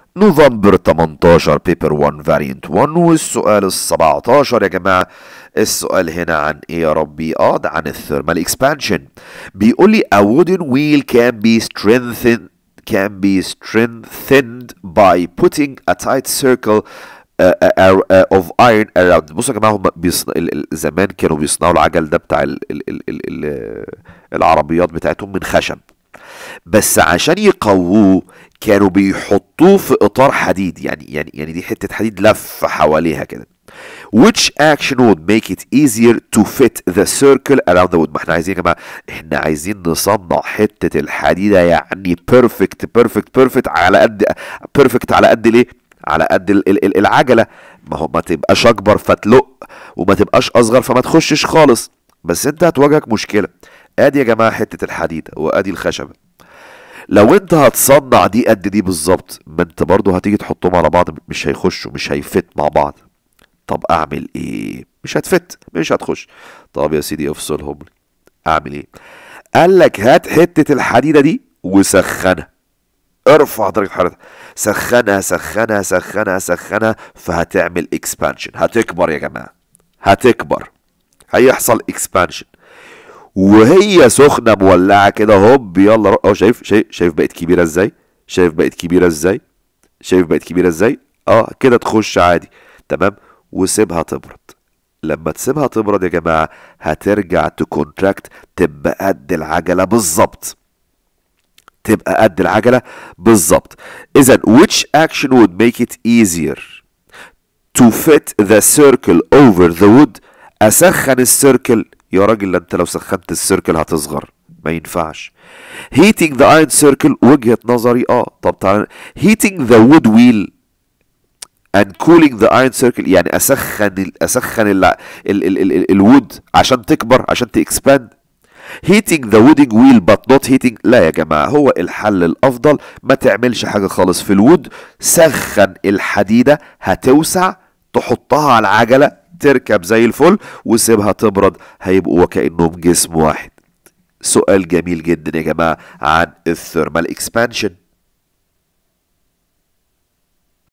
نوفمبر 18 بيبر 1 فاريانت 1 والسؤال ال 17 يا جماعه السؤال هنا عن ايه يا ربي اه ده عن الثيرمال اكسبانشن بيقول لي a wooden wheel can be strengthened can be strengthened by putting a tight circle uh, uh, uh, of iron around بصوا يا جماعه هم بيصن... ال- ال- زمان كانوا بيصنعوا العجل ده بتاع ال... ال... ال... ال... ال... العربيات بتاعتهم من خشب بس عشان يقووه كانوا بيحطوه في اطار حديد يعني يعني يعني دي حته حديد لف حواليها كده which action would make it easier to fit the circle around the wood ما احنا عايزين يا جماعه احنا عايزين نصنع حته الحديده يعني perfect perfect perfect على قد perfect على قد الايه على قد ال- ال- ال- العجله ما هو ما تبقاش اكبر فتلق وما تبقاش اصغر فما تخشش خالص بس انت هتواجهك مشكله ادي يا جماعه حته الحديده وادي الخشبه لو انت هتصنع دي قد دي بالظبط ما انت برضو هتيجي تحطهم على بعض مش هيخشوا مش هيفت مع بعض طب اعمل ايه مش هتفت مش هتخش طب يا سيدي افصلهم لي اعمل ايه قال لك هات حته الحديده دي وسخنها ارفع درجه حرارتها سخنها سخنها سخنها سخنها فهتعمل اكسبانشن هتكبر يا جماعه هتكبر هيحصل اكسبانشن وهي سخنه مولعه كده هوب يلا رو- اه شايف شايف شايف بقت كبيره ازاي شايف بقت كبيره ازاي شايف بقت كبيره ازاي اه كده تخش عادي تمام وسيبها تبرد لما تسيبها تبرد يا جماعه هترجع تكونتراكت تبقى قد العجله بالظبط تبقى قد العجله بالظبط اذا which action would make it easier to fit the circle over the wood اسخن السيركل يا راجل ده انت لو سخنت السيركل هتصغر ما ينفعش heating the iron circle وجهة نظري اه طب تعالى heating the wood wheel and cooling the iron circle يعني اسخن ال اسخن ال ال ال ال ال الوود عشان تكبر عشان تكسباند heating the wooding wheel but not heating لا يا جماعة هو الحل الأفضل ما تعملش حاجة خالص في الوود سخن الحديدة هتوسع تحطها على العجلة تركب زي الفل وسيبها تبرد هيبقوا وكأنهم جسم واحد سؤال جميل جدا يا جماعة عن الثيرمال اكسبانشن